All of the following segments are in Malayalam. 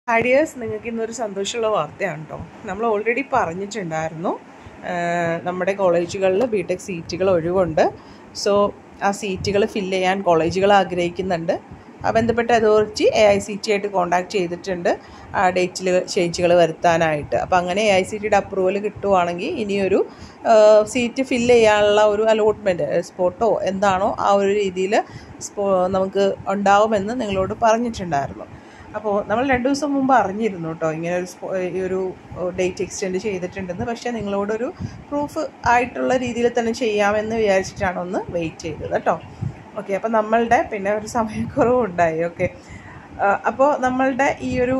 ഐഡിയാസ് നിങ്ങൾക്ക് ഇന്നൊരു സന്തോഷമുള്ള വാർത്തയാണ് കേട്ടോ നമ്മൾ ഓൾറെഡി പറഞ്ഞിട്ടുണ്ടായിരുന്നു ആഹ് നമ്മുടെ കോളേജുകളിൽ ബി ടെക് സീറ്റുകൾ ഒഴിവുണ്ട് സോ ആ സീറ്റുകൾ ഫില്ല് ചെയ്യാൻ കോളേജുകൾ ആഗ്രഹിക്കുന്നുണ്ട് ആ ബന്ധപ്പെട്ട authority A I C T ആയിട്ട് കോൺടാക്ട് ചെയ്തിട്ടുണ്ട് ആ ഡേറ്റിൽ ചേഞ്ചുകൾ വരുത്താനായിട്ട് അപ്പോൾ അങ്ങനെ എ ഐ സി ടിയുടെ അപ്രൂവൽ കിട്ടുവാണെങ്കിൽ ഇനിയൊരു സീറ്റ് ഫില്ല് ചെയ്യാനുള്ള ഒരു അലോട്ട്മെൻറ്റ് സ്പോട്ടോ എന്താണോ ആ ഒരു രീതിയിൽ സ്പോ നമുക്ക് ഉണ്ടാവുമെന്ന് നിങ്ങളോട് പറഞ്ഞിട്ടുണ്ടായിരുന്നു അപ്പോൾ നമ്മൾ രണ്ട് ദിവസം മുമ്പ് അറിഞ്ഞിരുന്നു കേട്ടോ ഇങ്ങനെ ഒരു സ്പോ- ഈ ഒരു ഡേറ്റ് എക്സ്റ്റെൻഡ് ചെയ്തിട്ടുണ്ടെന്ന് പക്ഷേ നിങ്ങളോടൊരു പ്രൂഫ് ആയിട്ടുള്ള രീതിയിൽ തന്നെ ചെയ്യാമെന്ന് വിചാരിച്ചിട്ടാണ് ഒന്ന് വെയിറ്റ് ചെയ്തത് കേട്ടോ ഓക്കെ അപ്പോൾ നമ്മളുടെ പിന്നെ ഒരു സമയക്കുറവും ഉണ്ടായി ഓക്കെ അപ്പോൾ നമ്മളുടെ ഈ ഒരു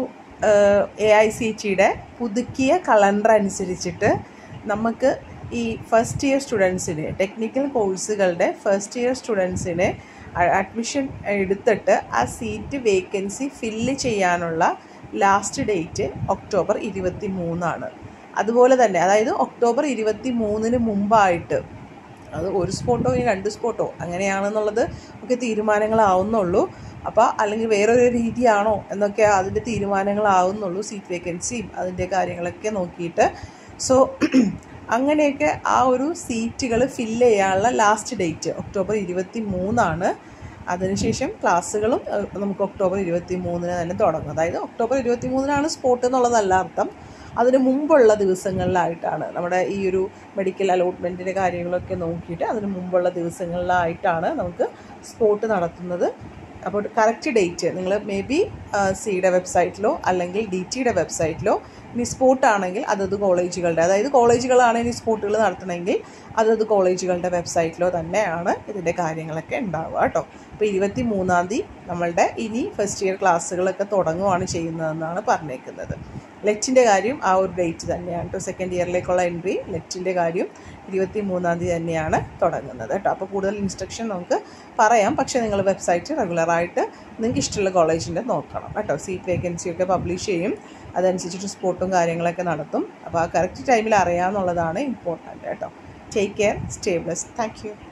എ ഐ സി ടിയുടെ പുതുക്കിയ കലണ്ടർ അനുസരിച്ചിട്ട് നമുക്ക് ഈ ഫസ്റ്റ് ഇയർ സ്റ്റുഡൻസിന് ടെക്നിക്കൽ കോഴ്സുകളുടെ ഫസ്റ്റ് ഇയർ സ്റ്റുഡൻസിന് അഡ്മിഷൻ എടുത്തിട്ട് ആ സീറ്റ് വേക്കൻസി ഫില്ല് ചെയ്യാനുള്ള ലാസ്റ്റ് ഡേറ്റ് ഒക്ടോബർ ഇരുപത്തി മൂന്നാണ് അതുപോലെ തന്നെ അതായത് ഒക്ടോബർ ഇരുപത്തി മൂന്നിന് മുമ്പായിട്ട് അത് ഒരു സ്പോട്ടോ ഇനി രണ്ട് സ്പോട്ടോ അങ്ങനെയാണെന്നുള്ളത് ഒക്കെ തീരുമാനങ്ങളാവുന്നുള്ളൂ അപ്പോൾ അല്ലെങ്കിൽ വേറൊരു രീതിയാണോ എന്നൊക്കെ അതിൻ്റെ തീരുമാനങ്ങളാവുന്നുള്ളൂ സീറ്റ് വേക്കൻസിയും അതിൻ്റെ കാര്യങ്ങളൊക്കെ നോക്കിയിട്ട് സോ അങ്ങനെയൊക്കെ ആ ഒരു സീറ്റുകൾ ഫില്ല് ചെയ്യാനുള്ള ലാസ്റ്റ് ഡേറ്റ് ഒക്ടോബർ ഇരുപത്തി മൂന്നാണ് അതിനുശേഷം ക്ലാസ്സുകളും ഏഹ്, നമുക്ക് ഒക്ടോബർ ഇരുപത്തി മൂന്നിന് തന്നെ തുടങ്ങും അതായത് ഒക്ടോബർ ഇരുപത്തി മൂന്നിനാണ് സ്പോട്ട് എന്നുള്ളതല്ല അർത്ഥം അതിന് മുമ്പുള്ള ദിവസങ്ങളിലായിട്ടാണ് നമ്മുടെ ഈ ഒരു മെഡിക്കൽ അലോട്ട്മെൻറ്റിൻ്റെ കാര്യങ്ങളൊക്കെ നോക്കിയിട്ട് അതിന് മുമ്പുള്ള ദിവസങ്ങളിലായിട്ടാണ് നമുക്ക് സ്പോട്ട് നടത്തുന്നത് അപ്പോൾ കറക്റ്റ് ഡേറ്റ് നിങ്ങൾ മേ ബി സിയുടെ വെബ്സൈറ്റിലോ അല്ലെങ്കിൽ ഡി ടിയുടെ വെബ്സൈറ്റിലോ ഇനി സ്പോട്ട് ആണെങ്കിൽ അതത് കോളേജുകളുടെ അതായത് കോളേജുകളാണ് ഇനി സ്പോട്ടുകൾ നടത്തണമെങ്കിൽ അതത് കോളേജുകളുടെ വെബ്സൈറ്റിലോ തന്നെയാണ് ഇതിൻ്റെ കാര്യങ്ങളൊക്കെ ഉണ്ടാവുക കേട്ടോ അപ്പോൾ ഇരുപത്തി മൂന്നാം തീയതി നമ്മളുടെ ഇനി ഫസ്റ്റ് ഇയർ ക്ലാസ്സുകളൊക്കെ തുടങ്ങുവാണ് ചെയ്യുന്നതെന്നാണ് പറഞ്ഞേക്കുന്നത് ലെറ്റിൻ്റെ കാര്യം ആ ഒരു ഡേറ്റ് തന്നെയാണ് കേട്ടോ സെക്കൻഡ് ഇയറിലേക്കുള്ള എൻട്രി ലെറ്റിൻ്റെ കാര്യം ഇരുപത്തി മൂന്നാം തീയതി തന്നെയാണ് തുടങ്ങുന്നത് കേട്ടോ അപ്പോൾ കൂടുതൽ ഇൻസ്ട്രക്ഷൻ നമുക്ക് പറയാം പക്ഷേ നിങ്ങൾ വെബ്സൈറ്റ് റെഗുലറായിട്ട് നിങ്ങൾക്ക് ഇഷ്ടമുള്ള കോളേജിൻ്റെ നോക്കണം കേട്ടോ സീറ്റ് വേക്കൻസി ഒക്കെ പബ്ലിഷ് ചെയ്യും അതനുസരിച്ചിട്ട് സ്പോട്ടും കാര്യങ്ങളൊക്കെ നടത്തും അപ്പോൾ ആ കറക്റ്റ് ടൈമിൽ അറിയാമെന്നുള്ളതാണ് ഇമ്പോർട്ടൻറ്റ് കേട്ടോ take care stay bless thank U